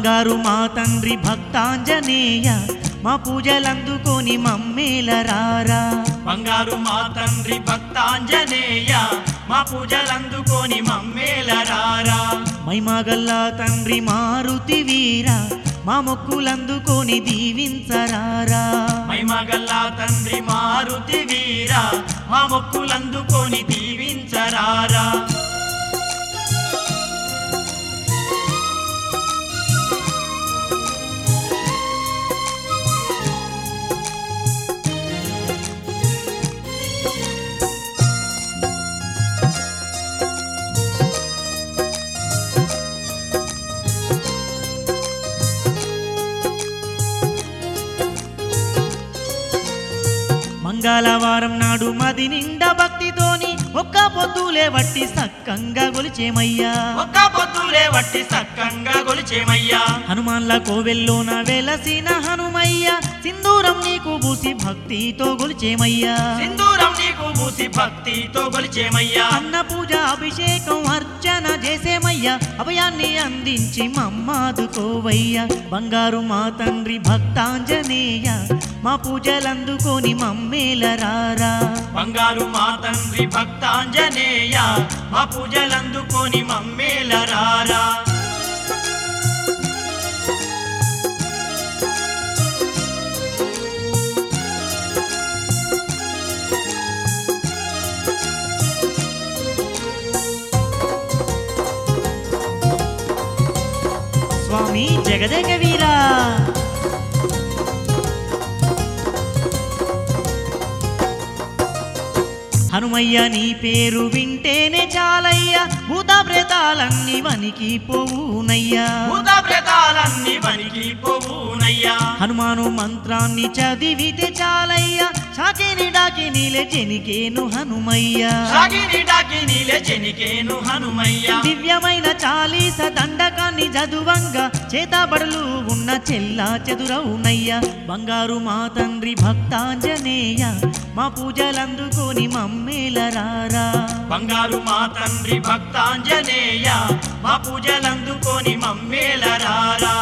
బంగారు మా తండ్రి భక్తాంజనేయ మా పూజలందుకొని మమ్మేలరారా బంగారు మా తండ్రి భక్తాంజనేయ మా పూజలందుకొని మమ్మేలరారా మైమగల్లా తండ్రి మారుతి వీర మా మొక్కులందుకొని దీవించరారా మైమగల్లా తండ్రి మారుతి వీర మా మొక్కులందుకొని దీవించరారా మంగళవారం నాడు మది నిండా భక్తితోని ఒక్క పొద్దులే వట్టి సక్కంగా గొలిచేమయ్యా ఒక్క పొద్దులే వట్టి సక్కంగా గొలిచేమయ్యా హనుమాన్ల కోవెల్లోన వెలసిన హనుమయ్య సింధూరం నీకు బూసి భక్తితో గొలిచేమయ్యా సింధూరం నీకు పూసి భక్తితో గొలిచేమయ్యా అన్న పూజ అభిషేకం అర్చన చేసేమయ్యా అభయాన్ని అందించి మమ్మాదుకోవయ్యా బంగారు మా తండ్రి భక్తాంజనేయ మా పూజలందుకొని మమ్మేలరారా బంగారు మా తండ్రి భక్తాంజనేయ మా పూజలందుకొని మమ్మేలరారా స్వామి జగదేక వీరా హనుమయ్య నీ పేరు వింటేనే చాలయ్యా భూత ప్రేతాలన్నీ వనికి పోవునయ్యా భూత ప్రేతాలన్నీ వనికి పోవునయ్యా హనుమాను మంత్రాన్ని చదివితే చాలయ్యా షాకిని డాకినీలే చెనికేను హనుమయ్యా సాగిని డాకిని చెనికేను హనుమయ్యా దివ్యమైన చాలీస దండకాన్ని చదువంగా చేతబడులు ఉన్న చెల్లా చెదురవునయ్యా బంగారు మా తండ్రి భక్తాంజనేయ మా పూజలందుకొని మమ్మేలరారా బంగారు మా తండ్రి భక్తాంజనేయ మా పూజలందుకొని మమ్మేలరారా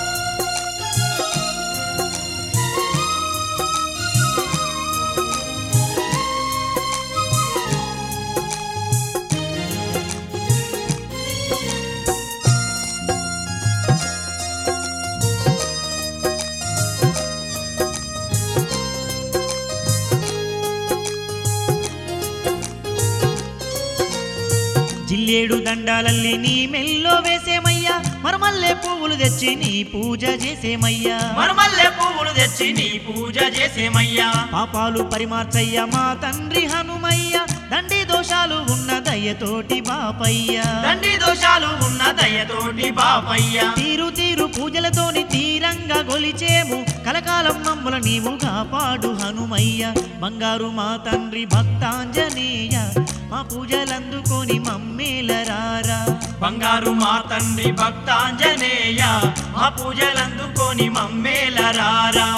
జిల్లేడు దండాలల్లి నీ మెల్లో వేసేమయ్యా మరమల్లె పువ్వులు తెచ్చి నీ పూజ చేసేమయ్యా మరమల్లె పువ్వులు తెచ్చి నీ పూజ చేసేమయ్యా పాపాలు పరిమార్చయ్య మా తండ్రి హనుమయ్య దండి దోషాలు ఉన్న దయ్యతోటి బాపయ్యా తండ్రి దోషాలు ఉన్న దయతోటి బాపయ్యా తీరు తీరు పూజలతోని తీరంగా గొలిచేము కలకాలం మమ్ముల నీవు కాపాడు హనుమయ్య బంగారు మా తండ్రి భక్తాంజనేయ మా పూజలందుకొని మమ్మేలరారా బంగారు మా తండ్రి భక్తాంజనేయ మా పూజలందుకొని మమ్మేలరారా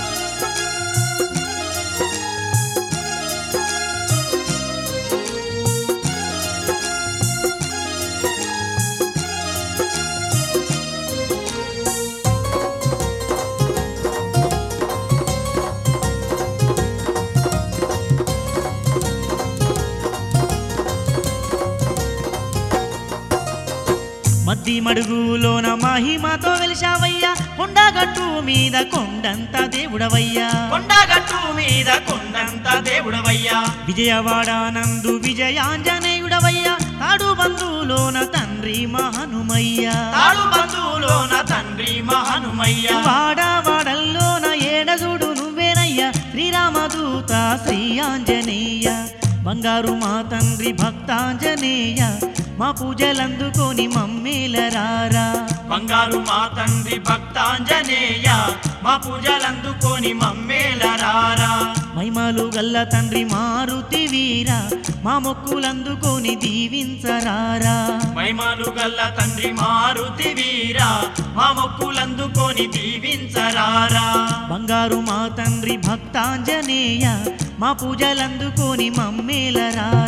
మద్ది మడుగులోన మహిమతో వెలిశావయ్యా కొండగట్టు మీద కొండంత దేవుడవయ్యా కొండగట్టు మీద కొండంత దేవుడవయ్యా విజయవాడ నందు విజయాంజనేయుడవయ్యా తాడు బంధువులోన తండ్రి మహనుమయ్యా తాడు బంధువులోన తండ్రి మహనుమయ్య వాడ వాడల్లోన ఏడజుడు నువ్వేనయ్యా శ్రీరామదూత శ్రీ ఆంజనేయ బంగారు మా తండ్రి భక్తాంజనేయ మా పూజలందుకొని మమ్మేలరారా బంగారు మా తండ్రి భక్తాంజనేయ మా పూజలందుకొని మమ్మేలరారా మైమలు గల్ల తండ్రి మారుతి వీర మా మొక్కులందుకొని దీవించరారా మైమాలు గల్ల తండ్రి మారుతి వీర మా మొక్కులందుకొని దీవించరారా బంగారు మా తండ్రి భక్తాంజనేయ మా పూజలందుకొని మమ్మేలరారా